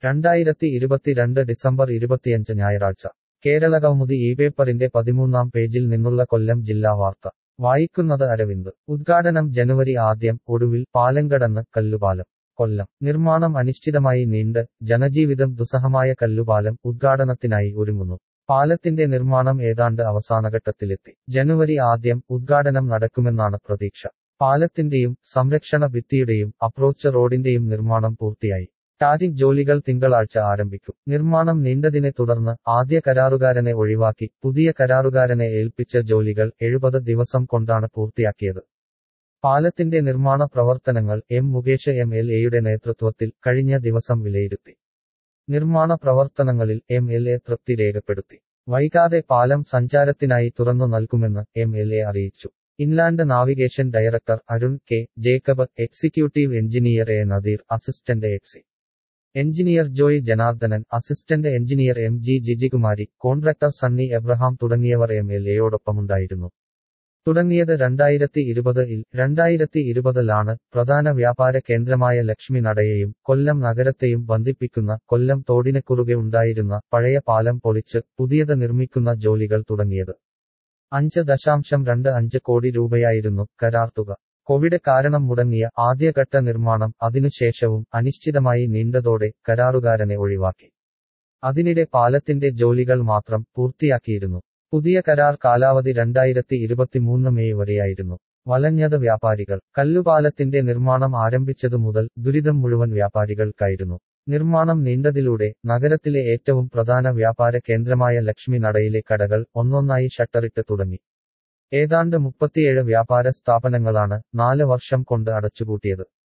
രണ്ടായിരത്തി ഇരുപത്തിരണ്ട് ഡിസംബർ ഇരുപത്തിയഞ്ച് ഞായറാഴ്ച കേരളകൗമുദി ഈ പേപ്പറിന്റെ പതിമൂന്നാം പേജിൽ നിന്നുള്ള കൊല്ലം ജില്ലാ വാർത്ത വായിക്കുന്നത് അരവിന്ദ് ഉദ്ഘാടനം ജനുവരി ആദ്യം ഒടുവിൽ പാലംകടന്ന് കല്ലുപാലം കൊല്ലം നിർമ്മാണം അനിശ്ചിതമായി നീണ്ട് ജനജീവിതം ദുസ്സഹമായ കല്ലുപാലം ഉദ്ഘാടനത്തിനായി ഒരുങ്ങുന്നു പാലത്തിന്റെ നിർമ്മാണം ഏതാണ്ട് അവസാനഘട്ടത്തിലെത്തി ജനുവരി ആദ്യം ഉദ്ഘാടനം നടക്കുമെന്നാണ് പ്രതീക്ഷ പാലത്തിന്റെയും സംരക്ഷണ ഭിത്തിയുടെയും അപ്രോച്ച് റോഡിന്റെയും നിർമ്മാണം പൂർത്തിയായി ടാരിങ് ജോലികൾ തിങ്കളാഴ്ച ആരംഭിക്കും നിർമ്മാണം നീണ്ടതിനെ തുടർന്ന് ആദ്യ കരാറുകാരനെ ഒഴിവാക്കി പുതിയ കരാറുകാരനെ ഏൽപ്പിച്ച ജോലികൾ എഴുപത് ദിവസം കൊണ്ടാണ് പൂർത്തിയാക്കിയത് പാലത്തിന്റെ നിർമ്മാണ പ്രവർത്തനങ്ങൾ എം മുകേഷ് എം എൽ എയുടെ നേതൃത്വത്തിൽ കഴിഞ്ഞ ദിവസം വിലയിരുത്തി നിർമ്മാണ പ്രവർത്തനങ്ങളിൽ എം എൽ എ തൃപ്തി രേഖപ്പെടുത്തി വൈകാതെ പാലം സഞ്ചാരത്തിനായി തുറന്നു നൽകുമെന്ന് എം എൽ എ അറിയിച്ചു inland navigation director Arun K Jacob executive engineer A Nadeer assistant exec engineer Joy Janardhanan assistant engineer M G Jijikumari contractor Sunny Abraham തുടങ്ങിയവർ എം എൽ എയോടൊപ്പമുണ്ടായിരുന്നു തുടങ്ങിയത് രണ്ടായിരത്തി ഇരുപതിൽ രണ്ടായിരത്തി ഇരുപതിലാണ് പ്രധാന വ്യാപാര കേന്ദ്രമായ ലക്ഷ്മി നടയെയും കൊല്ലം നഗരത്തെയും ബന്ധിപ്പിക്കുന്ന കൊല്ലം തോടിന് കുറുകെ ഉണ്ടായിരുന്ന പഴയ പാലം പൊളിച്ച് പുതിയത് നിർമ്മിക്കുന്ന ജോലികൾ തുടങ്ങിയത് അഞ്ച് ദശാംശം രണ്ട് അഞ്ച് കോടി രൂപയായിരുന്നു കരാർ തുക കോവിഡ് കാരണം മുടങ്ങിയ ആദ്യഘട്ട നിർമ്മാണം അതിനുശേഷവും അനിശ്ചിതമായി നീണ്ടതോടെ കരാറുകാരനെ ഒഴിവാക്കി അതിനിടെ പാലത്തിന്റെ ജോലികൾ മാത്രം പൂർത്തിയാക്കിയിരുന്നു പുതിയ കരാർ കാലാവധി രണ്ടായിരത്തി ഇരുപത്തിമൂന്ന് മെയ് വരെയായിരുന്നു വലഞ്ഞത് വ്യാപാരികൾ കല്ലുപാലത്തിന്റെ നിർമ്മാണം ആരംഭിച്ചതു മുതൽ ദുരിതം മുഴുവൻ വ്യാപാരികൾക്കായിരുന്നു നിർമ്മാണം നീണ്ടതിലൂടെ നഗരത്തിലെ ഏറ്റവും പ്രധാന വ്യാപാര കേന്ദ്രമായ ലക്ഷ്മി നടയിലെ കടകൾ ഒന്നൊന്നായി ഷട്ടറിട്ട് തുടങ്ങി ഏതാണ്ട് മുപ്പത്തിയേഴ് വ്യാപാര സ്ഥാപനങ്ങളാണ് നാല് വർഷം കൊണ്ട് അടച്ചുപൂട്ടിയത്